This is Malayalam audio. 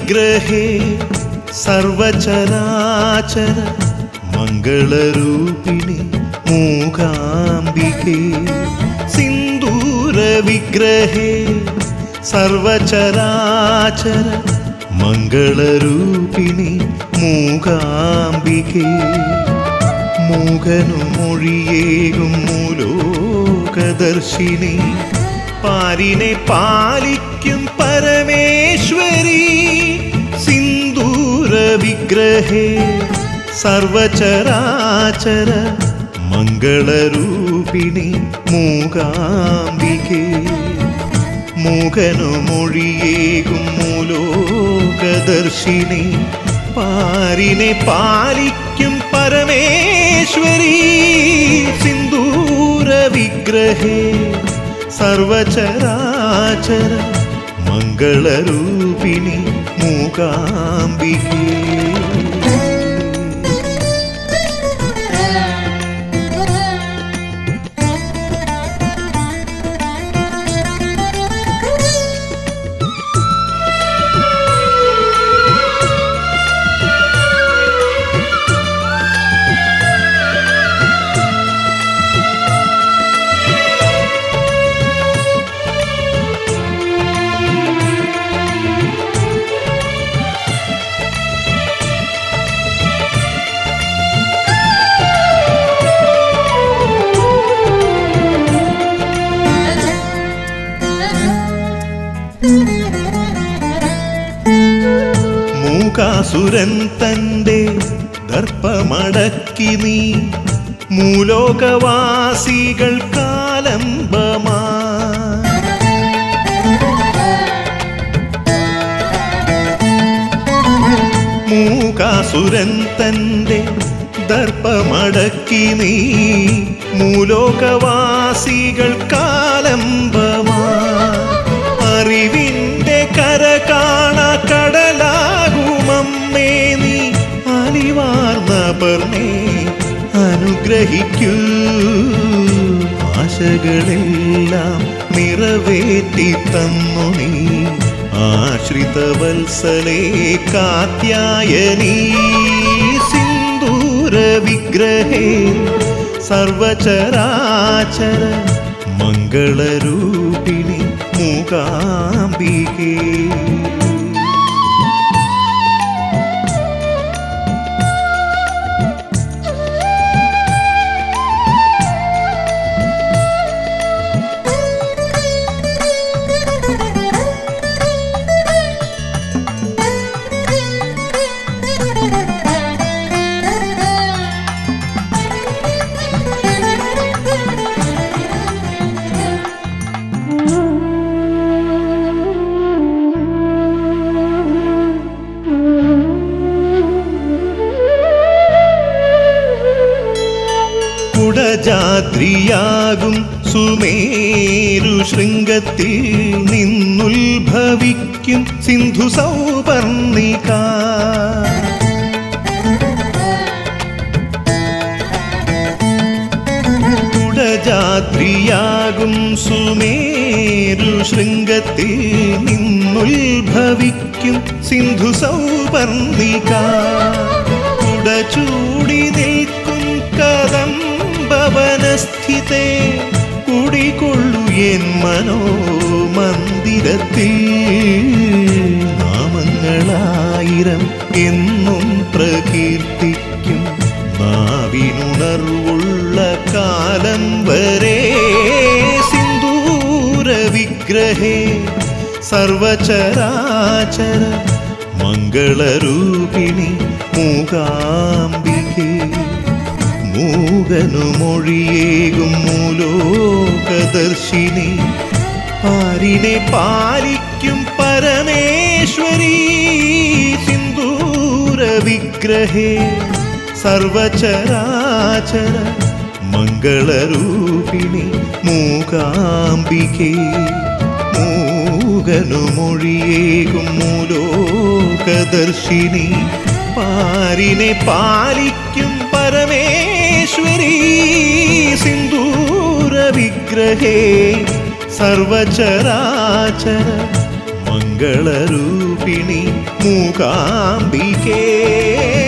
വിഗ്രഹേ സർവചരാചര മംഗളരൂപിണി മൂകാംബികേ സിന്ദൂര വിഗ്രഹേ സർവചരാചര മംഗളരൂപിണി മൂകാംബികേ മൂകനു മൊഴിയേകും മൂലോകദർശിനി പാരിനെ പാലിക്കും പരമേശ്വരി സിന്ദൂര വിഗ്രഹേ സർവചരാചര മംഗളരൂപിണി മൂകാംബികേ മൂകനു മൊഴിയേകും മൂലോകദർശിനി പാരിനെ പാലിക്കും പരമേശ്വരി സിന്ദൂര വിഗ്രഹേ സർവചരാചര മംഗളരൂപിണി മൂകാംബികേ മൂകാസുരൻ തന്റെ ദർപ്പമടക്കി നീ മൂലോകവാസികൾ കാലംബമാ മൂകാസുരൻ തന്റെ ദർപ്പമടക്കി നീ മൂലോകവാസികൾ കാലംബമാ അറിവിന്റെ കര കാണ കടലാകുമമ്മേ നീ അലിവാർന്ന പർണേ അനുഗ്രഹിക്കൂ ആശകളെല്ലാം നിറവേറ്റി തന്നു നീ ആശ്രിതവത്സലേ കാത്യായനീ സിന്ദൂര വിഗ്രഹേ സർവചരാചര മംഗളരൂപിണി മൂകാംബികേ കുടജാദ്രിയാകും സുമേരു ശൃംഗത്തിൽ നിന്നുത്ഭവിക്കും സിന്ധു സൗപർണിക കുടജാദ്രിയാകും സുമേരു ശൃംഗത്തിൽ നിന്നുത്ഭവിക്കും സിന്ധു സൗപർണിക കുടചൂടി നിൽക്കും കദംബവനസ്ഥിതേ കുടികൊള്ളു എൻ മനോ മന്ദിരത്തിൽ നാമങ്ങളായിരം എന്നും പ്രകീർത്തിക്കും നാവിനുണർവുള്ള കാലം വരെ സിന്ദൂര വിഗ്രഹേ സർവചരാചര മംഗളരൂപിണി മൂകാംബികേ മൂകനു മൊഴിയേകും മൂലോകദർശിനി പാരിനെ പാലിക്കും പരമേശ്വരി സിന്ദൂര വിഗ്രഹേ സർവചരാചര മംഗളരൂപിണി മൂകാംബികേ മൂകനു മൊഴിയേകും മൂലോകദർശിനി പാരിനെ പാലിക്കും പരമേശ്വരി സിന്ദൂര വിഗ്രഹേ സർവചരാചര മംഗളരൂപിണി മൂകാംബികേ